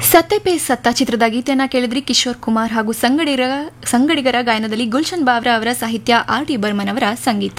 ಸತ್ತೆಪೆ ಸತ್ತ ಚಿತ್ರದ ಗೀತೆಯನ್ನ ಕೇಳಿದ್ರಿ ಕಿಶೋರ್ ಕುಮಾರ್ ಹಾಗೂ ಸಂಗಡಿಗರ ಸಂಗಡಿಗರ ಗಾಯನದಲ್ಲಿ ಗುಲ್ಶನ್ ಬಾವ್ರಾ ಅವರ ಸಾಹಿತ್ಯ ಆರ್ ಟಿ ಬರ್ಮನ್ ಅವರ ಸಂಗೀತ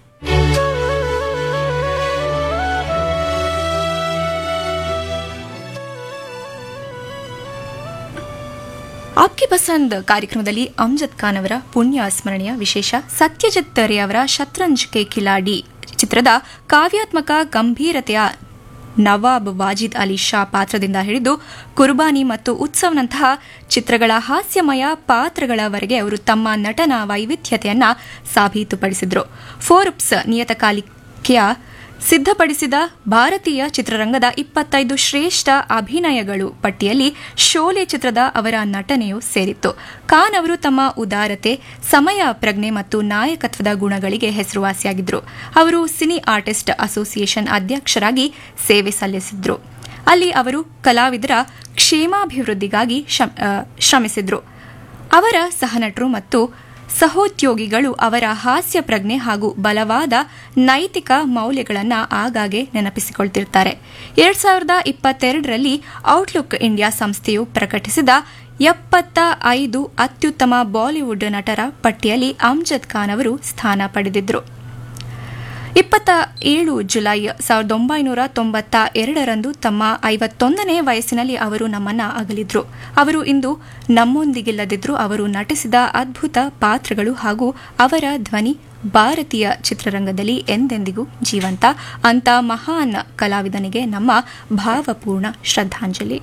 ಆಪ್ಗೆ ಪಸಂದ್ ಕಾರ್ಯಕ್ರಮದಲ್ಲಿ ಅಮ್ಜದ್ ಖಾನ್ ಅವರ ಪುಣ್ಯ ಸ್ಮರಣೆಯ ವಿಶೇಷ ಸತ್ಯಜಿತ್ ರೇ ಅವರ ಶತ್ರಂಜ್ ಕೆ ಖಿಲಾಡಿ ಚಿತ್ರದ ಕಾವ್ಯಾತ್ಮಕ ಗಂಭೀರತೆಯ ನವಾಬ್ ವಾಜಿದ್ ಅಲಿ ಶಾ ಪಾತ್ರದಿಂದ ಹಿಡಿದು ಕುರ್ಬಾನಿ ಮತ್ತು ಉತ್ಸವ್ನಂತಹ ಚಿತ್ರಗಳ ಹಾಸ್ಯಮಯ ಪಾತ್ರಗಳವರೆಗೆ ಅವರು ತಮ್ಮ ನಟನ ವೈವಿಧ್ಯತೆಯನ್ನ ಸಾಬೀತುಪಡಿಸಿದ್ರು ಫೋರ್ಬ್ಸ್ ನಿಯತಕಾಲಿಕೆಯ ಸಿದ್ಧಪಡಿಸಿದ ಭಾರತೀಯ ಚಿತ್ರರಂಗದ ಇಪ್ಪತ್ತೈದು ಶ್ರೇಷ್ಠ ಅಭಿನಯಗಳು ಪಟ್ಟಿಯಲ್ಲಿ ಶೋಲೆ ಚಿತ್ರದ ಅವರ ನಟನೆಯು ಸೇರಿತ್ತು ಖಾನ್ ಅವರು ತಮ್ಮ ಉದಾರತೆ ಸಮಯ ಪ್ರಜ್ಞೆ ಮತ್ತು ನಾಯಕತ್ವದ ಗುಣಗಳಿಗೆ ಹೆಸರುವಾಸಿಯಾಗಿದ್ದರು ಅವರು ಸಿನಿ ಆರ್ಟಿಸ್ಟ್ ಅಸೋಸಿಯೇಷನ್ ಅಧ್ಯಕ್ಷರಾಗಿ ಸೇವೆ ಸಲ್ಲಿಸಿದ್ರು ಅಲ್ಲಿ ಅವರು ಕಲಾವಿದರ ಕ್ಷೇಮಾಭಿವೃದ್ಧಿಗಾಗಿ ಶ್ರಮಿಸಿದ್ರು ಅವರ ಸಹನಟರು ಮತ್ತು ಸಹೋದ್ಯೋಗಿಗಳು ಅವರ ಹಾಸ್ಯ ಪ್ರಜ್ಞೆ ಹಾಗೂ ಬಲವಾದ ನೈತಿಕ ಮೌಲ್ಯಗಳನ್ನು ಆಗಾಗ್ಗೆ ನೆನಪಿಸಿಕೊಳ್ತಿರ್ತಾರೆ ಎರಡ್ ಸಾವಿರದ ಇಪ್ಪತ್ತೆರಡರಲ್ಲಿ ಔಟ್ಲುಕ್ ಇಂಡಿಯಾ ಸಂಸ್ಥೆಯು ಪ್ರಕಟಿಸಿದ ಎಪ್ಪತ್ತ ಐದು ಅತ್ಯುತ್ತಮ ಬಾಲಿವುಡ್ ನಟರ ಪಟ್ಟಿಯಲ್ಲಿ ಅಮ್ಜದ್ ಖಾನ್ ಅವರು ಸ್ಥಾನ ಪಡೆದಿದ್ದರು ಇಪ್ಪತ್ತ ಏಳು ಜುಲೈ ಸಾವಿರದ ಒಂಬೈನೂರ ತೊಂಬತ್ತ ಎರಡರಂದು ತಮ್ಮ ಐವತ್ತೊಂದನೇ ವಯಸ್ಸಿನಲ್ಲಿ ಅವರು ನಮ್ಮನ್ನ ಅಗಲಿದ್ರು ಅವರು ಇಂದು ನಮ್ಮೊಂದಿಗಿಲ್ಲದಿದ್ರು ಅವರು ನಟಿಸಿದ ಅದ್ಭುತ ಪಾತ್ರಗಳು ಹಾಗೂ ಅವರ ಧ್ವನಿ ಭಾರತೀಯ ಚಿತ್ರರಂಗದಲ್ಲಿ ಎಂದೆಂದಿಗೂ ಜೀವಂತ ಅಂತ ಮಹಾನ್ ಕಲಾವಿದನಿಗೆ ನಮ್ಮ ಭಾವಪೂರ್ಣ ಶ್ರದ್ಧಾಂಜಲಿ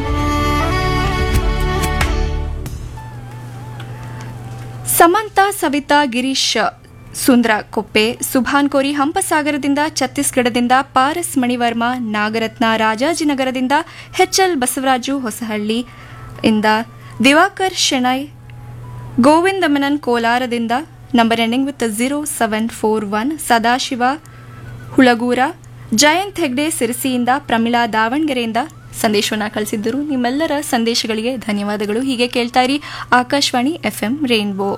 ಸಮಂತ ಸವಿತಾ ಗಿರೀಶ್ ಸುಂದ್ರ ಕೊಪ್ಪೆ ಸುಭಾನ್ ಕೋರಿ ಹಂಪಸಾಗರದಿಂದ ಛತ್ತೀಸ್ಗಢದಿಂದ ಪಾರಸ್ ಮಣಿವರ್ಮ ನಾಗರತ್ನ ರಾಜಾಜಿನಗರದಿಂದ ಎಚ್ಎಲ್ ಬಸವರಾಜು ಹೊಸಹಳ್ಳಿ ಇಂದ ದಿವಾಕರ್ ಶೆಣೈ ಗೋವಿಂದ ಮೆನನ್ ಕೋಲಾರದಿಂದ number ending with zero seven four one Sadashiva Hulagura Jayant Hegde ಸಿರಿಸಿಯಿಂದ ಪ್ರಮಿಳಾ ದಾವಣಗೆರೆಯಿಂದ ಸಂದೇಶವನ್ನು ಕಳಿಸಿದ್ದರು ನಿಮ್ಮೆಲ್ಲರ ಸಂದೇಶಗಳಿಗೆ ಧನ್ಯವಾದಗಳು ಹೀಗೆ ಕೇಳ್ತಾ ಇರಿ ಆಕಾಶವಾಣಿ ಎಫ್ಎಂ ರೇನ್ಬೋ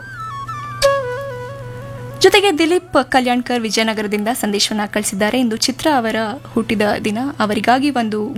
ಜೊತೆಗೆ ದಿಲೀಪ್ ಕಲ್ಯಾಣ್ಕರ್ ವಿಜಯನಗರದಿಂದ ಸಂದೇಶವನ್ನು ಕಳಿಸಿದ್ದಾರೆ ಇಂದು ಚಿತ್ರ ಅವರ ಹುಟ್ಟಿದ ದಿನ ಅವರಿಗಾಗಿ ಒಂದು